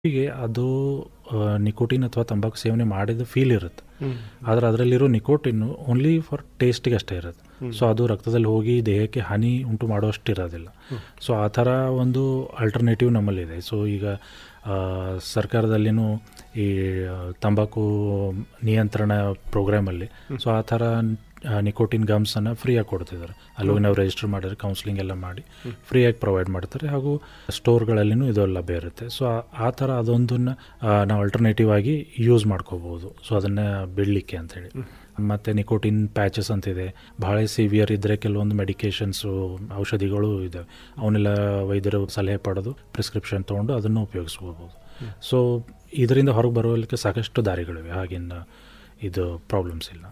ಹೀಗೆ ಅದು ನಿಕೋಟಿನ್ ಅಥವಾ ತಂಬಾಕು ಸೇವನೆ ಮಾಡಿದ ಫೀಲ್ ಇರುತ್ತೆ ಆದರೆ ಅದರಲ್ಲಿರೋ ನಿಕೋಟಿನ್ನು ಓನ್ಲಿ ಫಾರ್ ಟೇಸ್ಟಿಗೆ ಅಷ್ಟೇ ಇರುತ್ತೆ ಸೊ ಅದು ರಕ್ತದಲ್ಲಿ ಹೋಗಿ ದೇಹಕ್ಕೆ ಹಾನಿ ಉಂಟು ಮಾಡೋಷ್ಟು ಇರೋದಿಲ್ಲ ಸೊ ಆ ಥರ ಒಂದು ಆಲ್ಟರ್ನೇಟಿವ್ ನಮ್ಮಲ್ಲಿದೆ ಸೊ ಈಗ ಆ, ಸರ್ಕಾರದಲ್ಲಿನೂ ಈ ಆ, ತಂಬಾಕು ನಿಯಂತ್ರಣ ಪ್ರೋಗ್ರಾಮಲ್ಲಿ ಸೊ ಆ ಥರ ನಿಕೋಟಿನ್ ಗಮ್ಸನ್ನು ಫ್ರೀಯಾಗಿ ಕೊಡ್ತಿದ್ದಾರೆ ಅಲ್ಲಿ ಹೋಗಿ ನಾವು ರಿಜಿಸ್ಟರ್ ಮಾಡಿದ್ರೆ ಕೌನ್ಸಿಲಿಂಗ್ ಎಲ್ಲ ಮಾಡಿ ಫ್ರೀಯಾಗಿ ಪ್ರೊವೈಡ್ ಮಾಡ್ತಾರೆ ಹಾಗೂ ಸ್ಟೋರ್ಗಳಲ್ಲಿನೂ ಇದು ಲಭ್ಯ ಇರುತ್ತೆ ಸೊ ಆ- ಆ ಥರ ಅದೊಂದನ್ನು ನಾವು ಅಲ್ಟರ್ನೇಟಿವ್ ಆಗಿ ಯೂಸ್ ಮಾಡ್ಕೋಬೋದು ಸೊ ಅದನ್ನು ಬಿಡಲಿಕ್ಕೆ ಅಂತೇಳಿ ಮತ್ತು ನಿಕೋಟಿನ್ ಪ್ಯಾಚಸ್ ಅಂತಿದೆ ಭಾಳ ಸಿವಿಯರ್ ಇದ್ದರೆ ಕೆಲವೊಂದು ಮೆಡಿಕೇಶನ್ಸು ಔಷಧಿಗಳು ಇದ್ದಾವೆ ಅವನ್ನೆಲ್ಲ ವೈದ್ಯರು ಸಲಹೆ ಪಡೆದು ಪ್ರಿಸ್ಕ್ರಿಪ್ಷನ್ ತೊಗೊಂಡು ಅದನ್ನು ಉಪಯೋಗಿಸ್ಕೋಬೋದು ಸೊ ಇದರಿಂದ ಹೊರಗೆ ಬರೋದಕ್ಕೆ ಸಾಕಷ್ಟು ದಾರಿಗಳಿವೆ ಹಾಗೇನು ಇದು ಪ್ರಾಬ್ಲಮ್ಸ್ ಇಲ್ಲ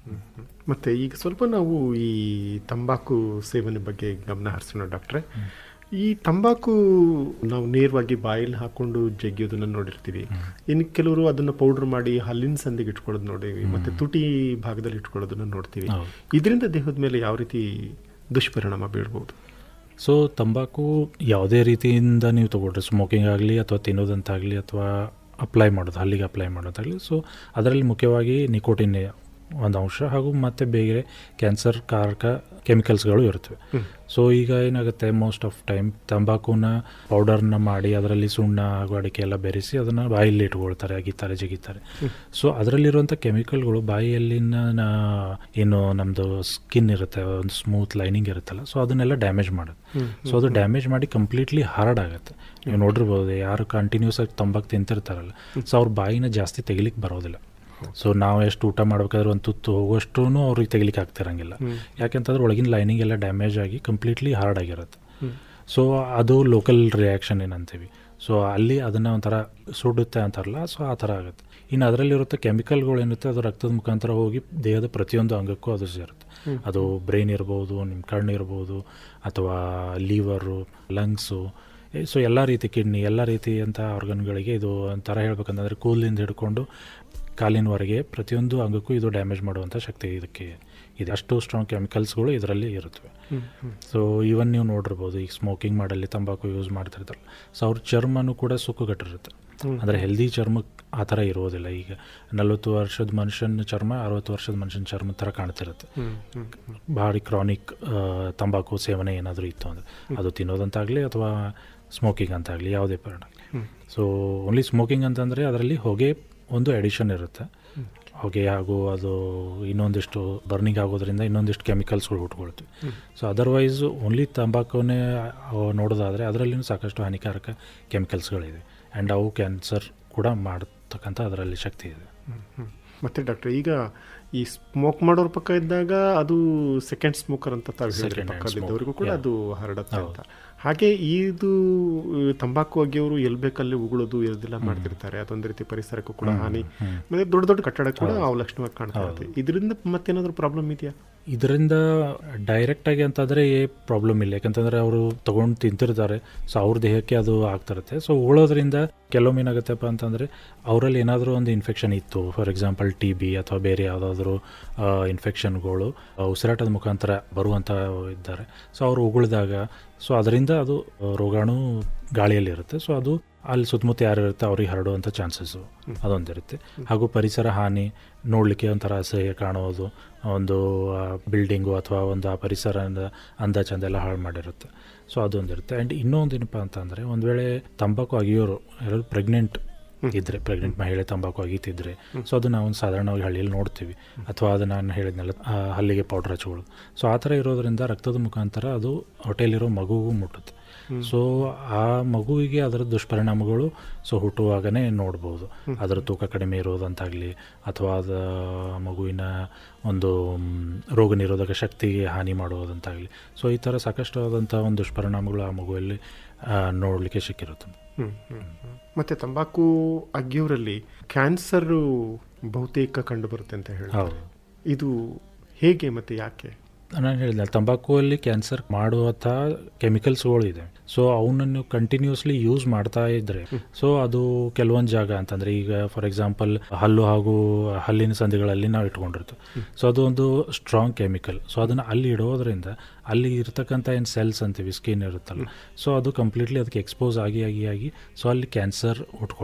ಮತ್ತೆ ಈಗ ಸ್ವಲ್ಪ ನಾವು ಈ ತಂಬಾಕು ಸೇವನೆ ಬಗ್ಗೆ ಗಮನ ಹರಿಸೋಣ ಡಾಕ್ಟ್ರೆ ಈ ತಂಬಾಕು ನಾವು ನೇರವಾಗಿ ಬಾಯಲ್ಲಿ ಹಾಕೊಂಡು ಜಗ್ಗಿಯೋದನ್ನ ನೋಡಿರ್ತೀವಿ ಇನ್ನು ಕೆಲವರು ಅದನ್ನ ಪೌಡರ್ ಮಾಡಿ ಹಲ್ಲಿನ ಸಂದಿಗೆ ಇಟ್ಕೊಳ್ಳೋದು ನೋಡಿವಿ ಮತ್ತೆ ತುಟಿ ಭಾಗದಲ್ಲಿ ಇಟ್ಕೊಳ್ಳೋದನ್ನ ನೋಡ್ತೀವಿ ಹೌದು. ಇದರಿಂದ ದೇಹದ ಮೇಲೆ ಯಾವ ರೀತಿ ದುಷ್ಪರಿಣಾಮ ಬೀಳ್ಬೋದು ಸೊ ತಂಬಾಕು ಯಾವುದೇ ರೀತಿಯಿಂದ ನೀವು ತೊಗೊಳ್ರಿ ಸ್ಮೋಕಿಂಗ್ ಆಗಲಿ ಅಥವಾ ತಿನ್ನೋದಂತಾಗಲಿ ಅಥವಾ ಅಪ್ಲೈ ಮಾಡೋದು ಹಲ್ಲಿಗೆ ಅಪ್ಲೈ ಮಾಡೋದಾಗಲಿ ಸೊ ಅದರಲ್ಲಿ ಮುಖ್ಯವಾಗಿ ನಿಕೋಟಿನ್ ಒಂದು ಅಂಶ ಹಾಗೂ ಮತ್ತು ಬೇರೆ ಕ್ಯಾನ್ಸರ್ ಕಾರಕ ಕೆಮಿಕಲ್ಸ್ಗಳು ಇರ್ತವೆ ಸೊ ಈಗ ಏನಾಗುತ್ತೆ ಮೋಸ್ಟ್ ಆಫ್ ಟೈಮ್ ತಂಬಾಕುನ ಪೌಡರ್ನ ಮಾಡಿ ಅದರಲ್ಲಿ ಸುಣ್ಣ ಹಾಗೂ ಅಡಿಕೆ ಎಲ್ಲ ಬೆರೆಸಿ ಅದನ್ನು ಬಾಯಲ್ಲಿ ಇಟ್ಕೊಳ್ತಾರೆ ಅಗಿತಾರೆ ಜಗಿತಾರೆ ಸೊ ಅದರಲ್ಲಿರುವಂಥ ಕೆಮಿಕಲ್ಗಳು ಬಾಯಿಯಲ್ಲಿನ ನಾ- ಏನು ನಮ್ಮದು ಸ್ಕಿನ್ ಇರುತ್ತೆ ಒಂದು ಸ್ಮೂತ್ ಲೈನಿಂಗ್ ಇರುತ್ತಲ್ಲ ಸೊ ಅದನ್ನೆಲ್ಲ ಡ್ಯಾಮೇಜ್ ಮಾಡುತ್ತೆ ಸೊ ಅದು ಡ್ಯಾಮೇಜ್ ಮಾಡಿ ಕಂಪ್ಲೀಟ್ಲಿ ಹಾರ್ಡ್ ಆಗುತ್ತೆ ನೀವು ನೋಡಿರ್ಬೋದು ಯಾರು ಕಂಟಿನ್ಯೂಸ್ ಆಗಿ ತಂಬಾಕು ತಿಂತಿರ್ತಾರಲ್ಲ ಸೊ ಅವ್ರ ಬಾಯಿನ ಜಾಸ್ತಿ ತೆಗಿಲಿಕ್ಕೆ ಬರೋದಿಲ್ಲ ಸೊ ನಾವು ಎಷ್ಟು ಊಟ ಮಾಡ್ಬೇಕಾದ್ರೆ ಒಂದು ತುತ್ತು ಹೋಗೋಷ್ಟು ಅವ್ರಿಗೆ ತೆಗಿಲಿಕ್ಕೆ ಆಗ್ತಿರಂಗಿಲ್ಲ ಯಾಕೆಂತಂದ್ರೆ ಒಳಗಿನ ಲೈನಿಂಗ್ ಎಲ್ಲ ಡ್ಯಾಮೇಜ್ ಆಗಿ ಕಂಪ್ಲೀಟ್ಲಿ ಹಾರ್ಡ್ ಆಗಿರುತ್ತೆ ಸೊ ಅದು ಲೋಕಲ್ ರಿಯಾಕ್ಷನ್ ಏನಂತೀವಿ ಸೊ ಅಲ್ಲಿ ಅದನ್ನು ಒಂಥರ ಸುಡುತ್ತೆ ಅಂತಾರಲ್ಲ ಸೊ ಆ ಥರ ಆಗುತ್ತೆ ಇನ್ನು ಅದರಲ್ಲಿರುತ್ತೆ ಕೆಮಿಕಲ್ಗಳು ಏನಿರುತ್ತೆ ಅದು ರಕ್ತದ ಮುಖಾಂತರ ಹೋಗಿ ದೇಹದ ಪ್ರತಿಯೊಂದು ಅಂಗಕ್ಕೂ ಅದು ಸೇರುತ್ತೆ ಅದು ಬ್ರೈನ್ ಇರ್ಬೋದು ನಿಮ್ಮ ಕಣ್ಣು ಇರ್ಬೋದು ಅಥವಾ ಲೀವರು ಲಂಗ್ಸು ಸೊ ಎಲ್ಲ ರೀತಿ ಕಿಡ್ನಿ ಎಲ್ಲ ರೀತಿಯಂಥ ಆರ್ಗನ್ಗಳಿಗೆ ಇದು ಒಂಥರ ಹೇಳ್ಬೇಕಂತಂದರೆ ಕೂದಲಿಂದ ಹಿಡ್ಕೊಂಡು ಕಾಲಿನವರೆಗೆ ಪ್ರತಿಯೊಂದು ಅಂಗಕ್ಕೂ ಇದು ಡ್ಯಾಮೇಜ್ ಮಾಡುವಂಥ ಶಕ್ತಿ ಇದಕ್ಕೆ ಇದೆ ಅಷ್ಟು ಸ್ಟ್ರಾಂಗ್ ಕೆಮಿಕಲ್ಸ್ಗಳು ಇದರಲ್ಲಿ ಇರುತ್ತವೆ ಸೊ ಈವನ್ ನೀವು ನೋಡಿರ್ಬೋದು ಈಗ ಸ್ಮೋಕಿಂಗ್ ಮಾಡಲ್ಲಿ ತಂಬಾಕು ಯೂಸ್ ಮಾಡ್ತಿರ್ತಾರಲ್ಲ ಸೊ ಅವ್ರ ಚರ್ಮನೂ ಕೂಡ ಸುಕ್ಕುಗಟ್ಟಿರುತ್ತೆ ಅಂದರೆ ಹೆಲ್ದಿ ಚರ್ಮ ಆ ಥರ ಇರೋದಿಲ್ಲ ಈಗ ನಲ್ವತ್ತು ವರ್ಷದ ಮನುಷ್ಯನ ಚರ್ಮ ಅರವತ್ತು ವರ್ಷದ ಮನುಷ್ಯನ ಚರ್ಮ ಥರ ಕಾಣ್ತಿರುತ್ತೆ ಭಾರಿ ಕ್ರಾನಿಕ್ ತಂಬಾಕು ಸೇವನೆ ಏನಾದರೂ ಇತ್ತು ಅಂದರೆ ಅದು ತಿನ್ನೋದಂತಾಗಲಿ ಅಥವಾ ಸ್ಮೋಕಿಂಗ್ ಅಂತಾಗಲಿ ಯಾವುದೇ ಪರಿಣಾಮ ಸೊ ಓನ್ಲಿ ಸ್ಮೋಕಿಂಗ್ ಅಂತಂದರೆ ಅದರಲ್ಲಿ ಹೊಗೆ ಒಂದು ಎಡಿಷನ್ ಇರುತ್ತೆ ಹೊಗೆ ಹಾಗೂ ಅದು ಇನ್ನೊಂದಿಷ್ಟು ಬರ್ನಿಂಗ್ ಆಗೋದ್ರಿಂದ ಇನ್ನೊಂದಿಷ್ಟು ಕೆಮಿಕಲ್ಸ್ಗಳು ಹುಟ್ಕೊಳ್ತೀವಿ ಸೊ ಅದರ್ವೈಸ್ ಓನ್ಲಿ ತಂಬಾಕುನೇ ನೋಡೋದಾದರೆ ಅದರಲ್ಲಿನೂ ಸಾಕಷ್ಟು ಹಾನಿಕಾರಕ ಕೆಮಿಕಲ್ಸ್ಗಳಿದೆ ಆ್ಯಂಡ್ ಅವು ಕ್ಯಾನ್ಸರ್ ಕೂಡ ಮಾಡತಕ್ಕಂಥ ಅದರಲ್ಲಿ ಶಕ್ತಿ ಇದೆ ಮತ್ತೆ ಡಾಕ್ಟರ್ ಈಗ ಈ ಸ್ಮೋಕ್ ಮಾಡೋರ್ ಪಕ್ಕ ಇದ್ದಾಗ ಅದು ಸೆಕೆಂಡ್ ಸ್ಮೋಕರ್ ಅಂತ ತಾವು ಹೇಳಿದ್ರಿ Second hand ಪಕ್ಕದಿದ್ದವರಿಗೂ smoke, ಕೂಡ yeah. ಅದು ಹರಡತ್ತೆ ಅಂತ ಹಾಗೆ ಇದು ಆ, ತಂಬಾಕು ಅಗಿಯವರು ಎಲ್ ಬೇಕಲ್ಲಿ ಉಗುಳೋದು ಇದೆಲ್ಲ ಮಾಡ್ತಿರ್ತಾರೆ ಅದೊಂದು ರೀತಿ ಪರಿಸರಕ್ಕೂ ಕೂಡ ಹಾನಿ ಮತ್ತೆ ದೊಡ್ಡ ದೊಡ್ಡ ಕಟ್ಟಡ ಕೂಡ ಅವಲಕ್ಷಣವಾಗಿ ಕಾಣ್ತಾ ಇರುತ್ತೆ ಇದರಿಂದ ಮತ್ತೇನಾದ್ರೂ ಪ್ರಾಬ್ಲಮ್ ಇದೆಯಾ ಇದರಿಂದ ಡೈರೆಕ್ಟಾಗಿ ಅಂತಂದರೆ ಪ್ರಾಬ್ಲಮ್ ಇಲ್ಲ ಯಾಕಂತಂದರೆ ಅವರು ತೊಗೊಂಡು ತಿಂತಿರ್ತಾರೆ ಸೊ ಅವ್ರ ದೇಹಕ್ಕೆ ಅದು ಆಗ್ತಿರುತ್ತೆ ಸೊ ಉಳೋದ್ರಿಂದ ಕೆಲವೊಮ್ಮೆ ಏನಾಗುತ್ತಪ್ಪ ಅಂತಂದರೆ ಅವರಲ್ಲಿ ಏನಾದರೂ ಒಂದು ಇನ್ಫೆಕ್ಷನ್ ಇತ್ತು ಫಾರ್ ಎಕ್ಸಾಂಪಲ್ ಟಿ ಬಿ ಅಥವಾ ಬೇರೆ ಯಾವುದಾದ್ರೂ ಇನ್ಫೆಕ್ಷನ್ಗಳು ಉಸಿರಾಟದ ಮುಖಾಂತರ ಬರುವಂಥ ಇದ್ದಾರೆ ಸೊ ಅವರು ಉಗುಳಿದಾಗ ಸೊ ಅದರಿಂದ ಅದು ಆ, ರೋಗಾಣು ಗಾಳಿಯಲ್ಲಿರುತ್ತೆ ಸೊ ಅದು ಅಲ್ಲಿ ಸುತ್ತಮುತ್ತ ಯಾರು ಇರುತ್ತೆ ಅವ್ರಿಗೆ ಹರಡುವಂಥ ಚಾನ್ಸಸ್ಸು ಅದೊಂದಿರುತ್ತೆ ಹಾಗೂ ಪರಿಸರ ಹಾನಿ ನೋಡಲಿಕ್ಕೆ ಒಂಥರ ಅಸಹ್ಯ ಕಾಣೋದು ಒಂದು ಬಿಲ್ಡಿಂಗು ಅಥವಾ ಒಂದು ಆ ಪರಿಸರದ ಅಂದ ಚಂದ ಎಲ್ಲ ಹಾಳು ಮಾಡಿರುತ್ತೆ ಸೊ ಅದೊಂದಿರುತ್ತೆ ಆ್ಯಂಡ್ ಇನ್ನೊಂದು ಏನಪ್ಪ ಅಂತಂದರೆ ಒಂದು ವೇಳೆ ತಂಬಾಕು ಅಗಿಯೋರು ಯಾರು ಪ್ರೆಗ್ನೆಂಟ್ ಇದ್ದರೆ ಪ್ರೆಗ್ನೆಂಟ್ ಮಹಿಳೆ ತಂಬಾಕು ಅಗೀತಿದ್ರೆ ಸೊ ಅದು ನಾವು ಒಂದು ಸಾಧಾರಣವಾಗಿ ಹಳ್ಳಿಯಲ್ಲಿ ನೋಡ್ತೀವಿ ಅಥವಾ ಅದು ನಾನು ಹೇಳಿದ್ನಲ್ಲ ಆ, ಹಲ್ಲಿಗೆ ಪೌಡ್ರ್ ಹಚ್ಕೊಳ್ಳೋದು ಸೊ ಆ ಥರ ಇರೋದ್ರಿಂದ ರಕ್ತದ ಮುಖಾಂತರ ಅದು ಹೊಟ್ಟೆಲಿರೋ ಮಗುಗೂ ಮುಟ್ಟುತ್ತೆ ಸೊ ಆ ಮಗುವಿಗೆ ಅದರ ದುಷ್ಪರಿಣಾಮಗಳು ಸೊ ಹುಟ್ಟುವಾಗನೇ ನೋಡ್ಬೋದು ಅದರ ತೂಕ ಕಡಿಮೆ ಇರೋದಂತಾಗಲಿ ಅಥವಾ ಅದ ಮಗುವಿನ ಒಂದು ಮ್, ರೋಗ ನಿರೋಧಕ ಶಕ್ತಿಗೆ ಹಾನಿ ಮಾಡುವುದಂತಾಗಲಿ ಸೊ ಈ ಥರ ಸಾಕಷ್ಟು ಆದಂಥ ಒಂದು ದುಷ್ಪರಿಣಾಮಗಳು ಆ ಮಗುವಲ್ಲಿ ನೋಡಲಿಕ್ಕೆ ಸಿಕ್ಕಿರುತ್ತೆ ಹ್ಮ್, ಹ್ಮ್, ಹ್ಮ್. ಮತ್ತೆ ತಂಬಾಕು ಅಗಿಯೋರಲ್ಲಿ ಕ್ಯಾನ್ಸರ್ ಬಹುತೇಕ ಕಂಡು ಬರುತ್ತೆ ಅಂತ ಹೇಳಿ ಹೌದು ಇದು ಹೇಗೆ ಮತ್ತೆ ಯಾಕೆ ನಾನು ಹೇಳಿದೆ ತಂಬಾಕುವಲ್ಲಿ ಕ್ಯಾನ್ಸರ್ ಮಾಡುವಂಥ ಕೆಮಿಕಲ್ಸ್ಗಳು ಇದೆ ಸೊ ಅವನನ್ನು ಕಂಟಿನ್ಯೂಸ್ಲಿ ಯೂಸ್ ಮಾಡ್ತಾ ಇದ್ರೆ ಸೊ ಅದು ಕೆಲವೊಂದು ಜಾಗ ಅಂತಂದ್ರೆ ಈಗ ಫಾರ್ ಎಕ್ಸಾಂಪಲ್ ಹಲ್ಲು ಹಾಗೂ ಹಲ್ಲಿನ ಸಂಧಿಗಳಲ್ಲಿ ನಾವು ಇಟ್ಕೊಂಡಿರ್ತೀವಿ ಸೊ ಅದು ಒಂದು ಸ್ಟ್ರಾಂಗ್ ಕೆಮಿಕಲ್ ಸೊ ಅದನ್ನು ಅಲ್ಲಿ ಇಡೋದ್ರಿಂದ ಅಲ್ಲಿ ಇರ್ತಕ್ಕಂಥ ಏನು ಸೆಲ್ಸ್ ಅಂತೀವಿ ಸ್ಕಿನ್ ಇರುತ್ತಲ್ಲ ಸೊ ಅದು ಕಂಪ್ಲೀಟ್ಲಿ ಅದಕ್ಕೆ ಎಕ್ಸ್ಪೋಸ್ ಆಗಿ ಆಗಿ ಆಗಿ ಸೊ ಅಲ್ಲಿ ಕ್ಯಾನ್ಸರ್ ಹುಟ್ಕೊಳ್ತಾರೆ